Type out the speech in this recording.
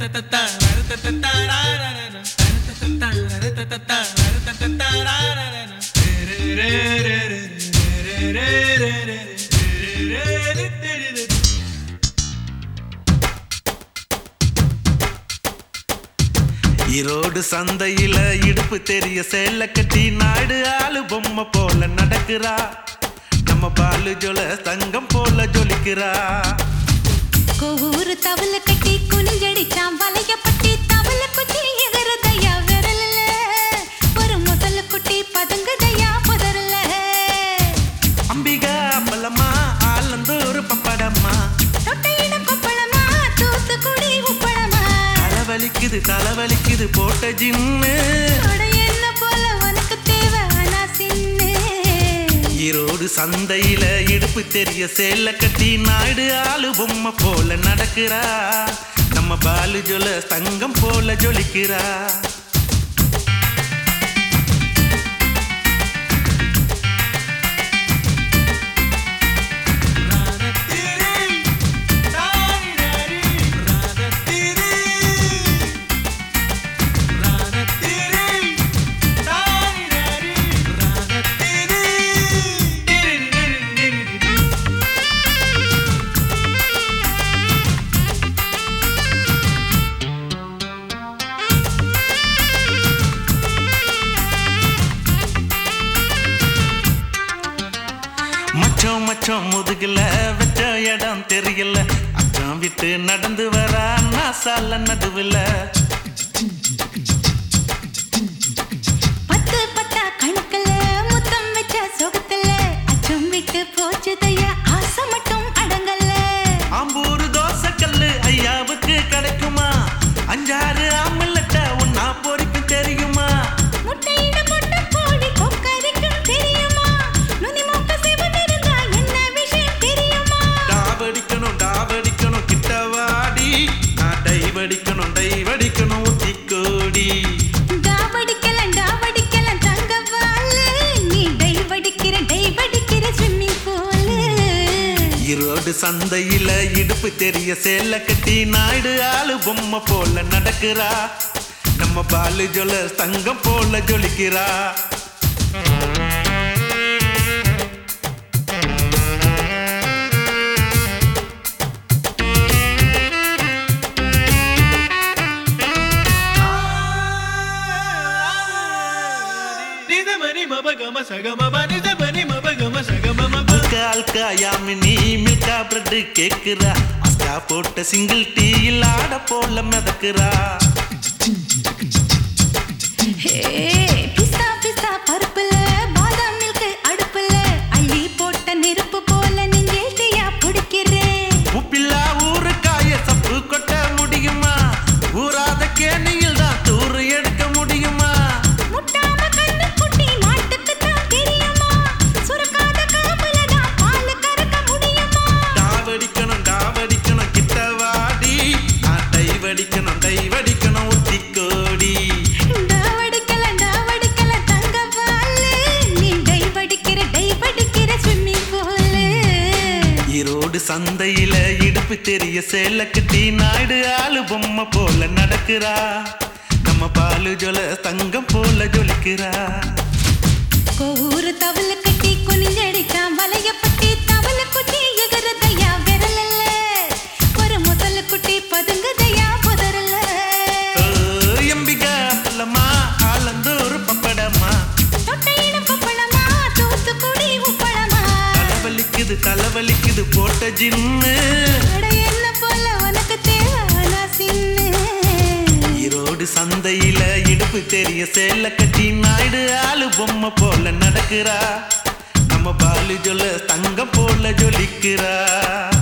ஈரோடு சந்தையில இடுப்பு தெரிய சேல கட்டி நாடு ஆளு பொம்மை போல நடக்கிறா நம்ம பாலு ஜொல தங்கம் போல ஜொலிக்கிறா கோவூரு தவள கட்டி குனிஞ்சடிச்சான் வளையப்பட்டி தவள குச்சி எகரதையா விரல்ல ஒரு முதல்ல குட்டி பதுங்குதையா புதர்ல அம்பிகா பல்லம்மா ஆலந்தூர் பப்படம்மா தொட்டையிட கொப்பளமா தூத்துக்குடி உப்பளமா தலைவலிக்குது தலைவலிக்குது போட்ட ஜிம்மு அட என்ன போல உனக்கு தேவை ஆனா சின்ன ஈரோடு சந்தையில இடுப்பு தெரிய சேல கட்டி நாடு ஆளு பொம்மை போல நடக்கிறா நம்ம பாலு ஜொல தங்கம் போல ஜொலிக்கிறா மச்சம் மச்சம் முதுகுல வச்ச இடம் தெரியல அச்சம் விட்டு நடந்து வர நாசால நடுவுல பத்து பத்தா கணக்குல முத்தம் வச்ச சொகத்துல அச்சம் விட்டு போச்சுதையா ஆசை மட்டும் அடங்கல ஆம்பூர் தோசை கல்லு ஐயாவுக்கு கிடைக்குமா அஞ்சாறு ஆம்பலட்ட ஒன்னா பொறிக்கும் தெரியுமா முட்டையிட முட்டை கோழி கொக்கரிக்கும் தெரியுமா நுனி மூக்க சிவந்திருந்தா என்ன விஷயம் தெரியுமா டாவடிக்கணும் டாவடிக்கணும் கிட்டவாடி நான் டைவடிக்கணும் டைவடிக்கணும் ஊத்திக்கோடி டாவடிக்கலாம் டாவடிக்கலாம் தங்க வாழு நீ டைவடிக்கிற டைவடிக்கிற ஸ்விம்மிங் பூலு ஈரோடு சந்தையில இடுப்பு தெரிய சேல கட்டி நாடு ஆளு பொம்மை போல நடக்கிறா நம்ம பாலு ஜொல தங்கம் போல ஜொலிக்கிறா அல்கா அல்கா யாமினி மில்கா பிரெட் கேக்குறா அக்கா போட்ட சிங்கிள் டீயில் ஆட போல மிதக்குறா ஹே பிஸ்தா பிஸ்தா பருப்புல பாதாம் மில்க் அடுப்புல அள்ளி போட்ட நெருப்பு போல நெஞ்சேட்டியா பிடிக்கிறேன் உப்பில்லா ஊருக்காய சப்பு கொட்ட முடியுமா ஊராத கேணியில் தான் தூறு எடுக்க முடியுமா முட்டாம கண்ணு குட்டி மாட்டுக்கு தான் தெரியுமா சுரக்காத காம்புல தான் பால் கறக்க முடியுமா டாவடிக்கணும் டாவடிக்கணும் கிட்ட வாடி நான் டைவடிக்கணும் டைவடிக்கணும் ஊத்தி கோடி டாவடிக்கல டாவடிக்கல தங்க பால் நீ டைவடிக்கிற டைவடிக்கிற ஸ்விம்மிங் பூல் ஈரோடு சந்தையில இடுப்பு தெரிய சேல கட்டி நாடு ஆளு பொம்மை போல நடக்கிறா நம்ம பாலு ஜொல தங்கம் போல ஜொலிக்கிறா கோவூரு தவள கட்டி குனிஞ்சடிச்சான் வலையப்பட்டி தவள குச்சி எகரதையா விரலல்ல ஒரு முதல்ல குட்டி பதுங்குதையா புதரல ஓ, எம்பிகா பல்லம்மா ஆலந்தூர் பப்படம்மா தொட்டையிட கொப்பளமா தூத்துக்குடி உப்பளமா தலைவலிக்குது தலைவலிக்குது போட்ட ஜின்னு அட என்ன போல உனக்கு தேவை ஆனா சின்ன ஈரோடு சந்தையில இடுப்பு தெரிய சேல கட்டி நாடு ஆளு பொம்மை போல நடக்கிறா நம்ம பாலு ஜொல தங்கம் போல ஜொலிக்கிறா